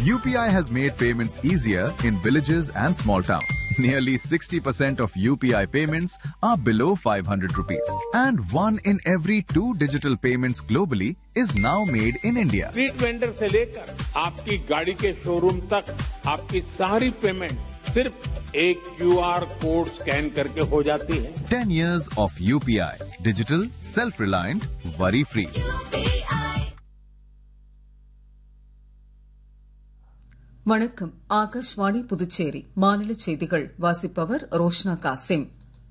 UPI has made payments easier in villages and small towns. Nearly 60% of UPI payments are below 500 rupees. And one in every two digital payments globally is now made in India. Street vendor से लेकर आपकी गाड़ी के showroom तक आपकी सारी payment सिर्फ एक क्यूआर कोड स्कैन करके हो जाती है 10 years of UPI. Digital, self-reliant, worry-free. வணக்கம் ஆகாஷ்வாணி புதுச்சேரி மாநில செய்திகள் வாசிப்பவர் ரோஷ்னா காசிம்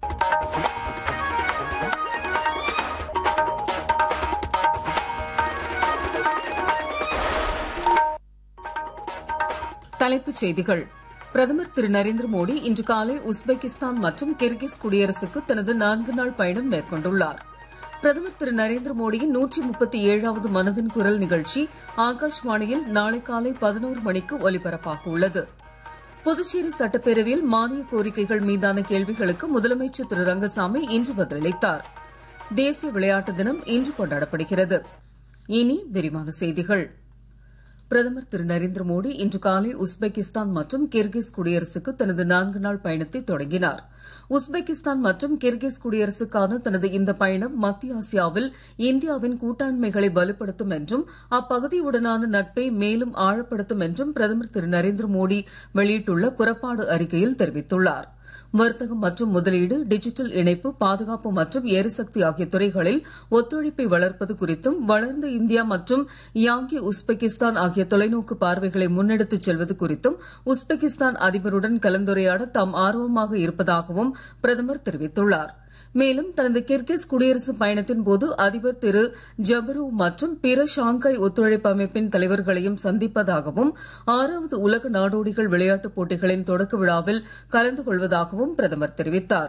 தலைப்புச் செய்திகள் பிரதமர் திரு நரேந்திர மோடி இன்று காலை உஸ்பெகிஸ்தான் மற்றும் கிர்கிஸ் குடியரசுக்கு தனது நான்கு நாள் பயணம் மேற்கொண்டுள்ளார் பிரதமர் திரு நரேந்திர மோடியின் நூற்றி முப்பத்தி ஏழாவது மனதின் குரல் நிகழ்ச்சி ஆகாஷ்வாணியில் நாளை காலை பதினோரு மணிக்கு ஒலிபரப்பாக உள்ளது புதுச்சேரி சட்டப்பேரவையில் மானிய கோரிக்கைகள் மீதான கேள்விகளுக்கு முதலமைச்சர் திரு ரங்கசாமி இன்று பதிலளித்தார் தேசிய விளையாட்டு தினம் இன்று கொண்டாடப்படுகிறது இனி விரிவான செய்திகள் பிரதமர் திரு நரேந்திர மோடி இன்று காலை உஸ்பெகிஸ்தான் மற்றும் கிர்கிஸ் குடியரசுக்கு தனது நான்கு நாள் பயணத்தை தொடங்கினார் உஸ்பெகிஸ்தான் மற்றும் கிர்கிஸ் குடியரசுக்கான தனது இந்த பயணம் மத்திய ஆசியாவில் இந்தியாவின் கூட்டாண்மைகளை வலுப்படுத்தும் என்றும் அப்பகுதியுடனான நட்பை மேலும் ஆழப்படுத்தும் என்றும் பிரதமர் திரு நரேந்திர மோடி வெளியிட்டுள்ள புறப்பாடு அறிக்கையில் தெரிவித்துள்ளார் வர்த்தகம் மற்றும் முதலீடு டிஜிட்டல் இணைப்பு பாதுகாப்பு மற்றும் எரிசக்தி ஆகிய துறைகளில் ஒத்துழைப்பை வளர்ப்பது குறித்தும் வளர்ந்த இந்தியா மற்றும் யாங்கி உஸ்பெகிஸ்தான் ஆகிய தொலைநோக்கு பார்வைகளை முன்னெடுத்துச் செல்வது குறித்தும் உஸ்பெகிஸ்தான் அதிபருடன் கலந்துரையாட தாம் ஆர்வமாக இருப்பதாகவும் பிரதமர் தெரிவித்துள்ளார் மேலும் தனது கிர்கிஸ் குடியரசு பயணத்தின் போது அதிபர் திரு ஜபரு மற்றும் பிற ஷாங்காய் ஒத்துழைப்பு அமைப்பின் தலைவர்களையும் சந்திப்பதாகவும் ஆறாவது உலக நாடோடிகள் விளையாட்டுப் போட்டிகளின் தொடக்க விழாவில் கலந்து கொள்வதாகவும் பிரதமர் தெரிவித்தார்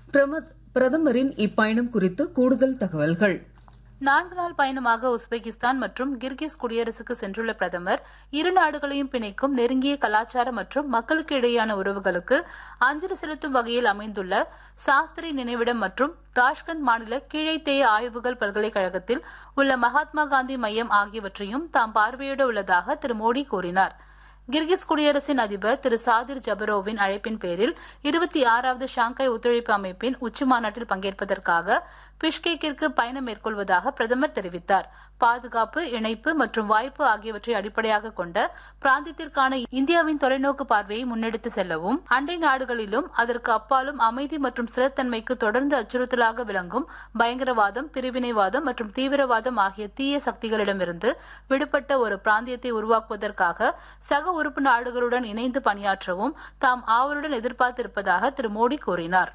பிரதமரின் இப்பயணம் குறித்து கூடுதல் தகவல்கள் நான்கு நாள் பயணமாக உஸ்பெகிஸ்தான் மற்றும் கிர்கிஸ் குடியரசுக்கு சென்றுள்ள பிரதமர் இரு நாடுகளையும் பிணைக்கும் நெருங்கிய கலாச்சார மற்றும் மக்களுக்கு இடையேயான உறவுகளுக்கு அஞ்சலி செலுத்தும் வகையில் அமைந்துள்ள சாஸ்திரி நினைவிடம் மற்றும் தாஷ்கண்ட் மாநில கீழைத்தேய ஆய்வுகள் பல்கலைக்கழகத்தில் உள்ள மகாத்மா காந்தி மையம் ஆகியவற்றையும் தாம் பார்வையிட உள்ளதாக திரு மோடி கூறினார் கிர்கிஸ் குடியரசின் அதிபர் திரு சாதிர் ஜபரோவின் அழைப்பின் பேரில் இருபத்தி ஆறாவது ஷாங்காய் ஒத்துழைப்பு அமைப்பின் உச்சி மாநாட்டில் பங்கேற்பதற்காக பிஷ்கேக்கிற்கு பயணம் மேற்கொள்வதாக பிரதமர் தெரிவித்தார் பாதுகாப்பு இணைப்பு மற்றும் வாய்ப்பு ஆகியவற்றை அடிப்படையாக கொண்ட பிராந்தியத்திற்கான இந்தியாவின் தொலைநோக்கு பார்வையை முன்னெடுத்து செல்லவும் அண்டை நாடுகளிலும் அதற்கு அப்பாலும் அமைதி மற்றும் ஸ்திரத்தன்மைக்கு தொடர்ந்து அச்சுறுத்தலாக விளங்கும் பயங்கரவாதம் பிரிவினைவாதம் மற்றும் தீவிரவாதம் ஆகிய தீய சக்திகளிடமிருந்து விடுபட்ட ஒரு பிராந்தியத்தை உருவாக்குவதற்காக சக உறுப்பு நாடுகளுடன் இணைந்து பணியாற்றவும் தாம் ஆவலுடன் எதிர்பார்த்திருப்பதாக திரு மோடி கூறினார்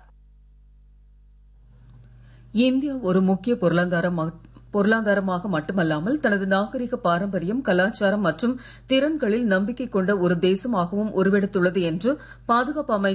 இந்தியா ஒரு முக்கிய பொருளாதார பொருளாதாரமாக மட்டுமல்லாமல் தனது நாகரிக பாரம்பரியம் கலாச்சாரம் மற்றும் திறன்களில் நம்பிக்கை கொண்ட ஒரு தேசமாகவும் உருவெடுத்துள்ளது என்று பாதுகாப்பு அமைச்சர்